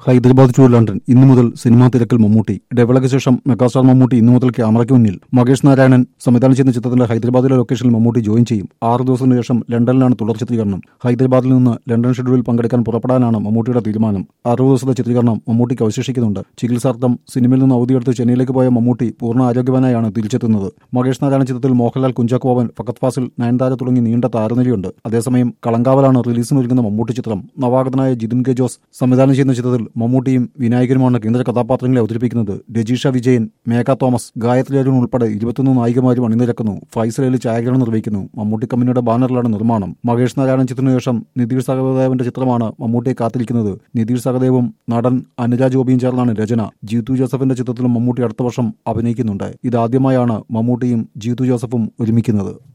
Hyderabad to London ഇന്നു മുതൽ cinema തിരക്കിൽ മമ്മൂട്ടി ഇടവേളയ്ക്ക് ശേഷം മെഗാസ്റ്റാർ മമ്മൂട്ടി ഇന്നു മുതൽ ക്യാമറയ്ക്ക് മുന്നിൽ മകേഷ് നാരായണൻ സംവിധാനം ചെയ്യുന്ന ചിത്രത്തിന്റെ ഹൈദരാബാദിലെ ലൊക്കേഷനിൽ മമ്മൂട്ടി ജോയിൻ ചെയ്യും ആറ് ദിവസത്തിന് ശേഷം ലണ്ടനിലാണ് തുടർ ചിത്രീകരണം ഹൈദരാബാദിൽ നിന്ന് ലണ്ടൻ ഷെഡ്യൂളിൽ പങ്കെടുക്കാൻ പുറപ്പെടാനാണ് മമ്മൂട്ടിയുടെ തീരുമാനം അറുപത് ദിവസത്തെ ചിത്രീകരണം മമ്മൂട്ടിക്ക് അവശേഷിക്കുന്നുണ്ട് ചികിത്സാർത്ഥം സിനിമയിൽ നിന്ന് അവധിയെടുത്ത് ചെന്നൈയിലേക്ക് പോയ മമ്മൂട്ടി പൂർണ്ണ ആരോഗ്യവാനായാണ് തിരിച്ചെത്തുന്നത് മകേഷ് നാരായണൻ ചിത്രത്തിൽ മോഹൻലാൽ കുഞ്ചാക്കോ ബോബൻ ഫക്കത് ഫാസിൽ നയൻതാര തുടങ്ങി നീണ്ട താരനിരയുണ്ട് അതേസമയം കളങ്കാവലാണ് റിലീസിനൊരുങ്ങുന്ന മമ്മൂട്ടി ചിത്രം നവാഗതനായ ജിതിൻ കെ ജോസ് സംവിധാനം ചെയ്യുന്ന ചിത്രത്തിൽ മമ്മൂട്ടിയും വിനായകനുമാണ് കേന്ദ്ര കഥാപാത്രങ്ങളെ അവതരിപ്പിക്കുന്നത് രജീഷ വിജയൻ മേഘ തോമസ് ഗായത്രി അരുൺ ഉൾപ്പെടെ ഇരുപത്തൊന്ന് നായികമാരും അണിനിരക്കുന്നു ഫൈസൽ അലി ഛായാഗ്രഹണം നിർവഹിക്കുന്നു മമ്മൂട്ടി കമ്പനിയുടെ ബാനറിലാണ് നിർമ്മാണം മകേഷ് നാരായണൻ ചിത്രത്തിനു ശേഷം നിതീഷ് സഹദേവന്റെ ചിത്രമാണ് മമ്മൂട്ടിയെ കാത്തിരിക്കുന്നത് നിതീഷ് സഹദേവും നടൻ അനുരാജ് ഗോപിയും ചേർന്നാണ് രചന ജീതു ജോസഫിന്റെ ചിത്രത്തിലും മമ്മൂട്ടി അടുത്ത വർഷം അഭിനയിക്കുന്നുണ്ട് ഇതാദ്യമായാണ് മമ്മൂട്ടിയും ജീതു ജോസഫും ഒരുമിക്കുന്നത്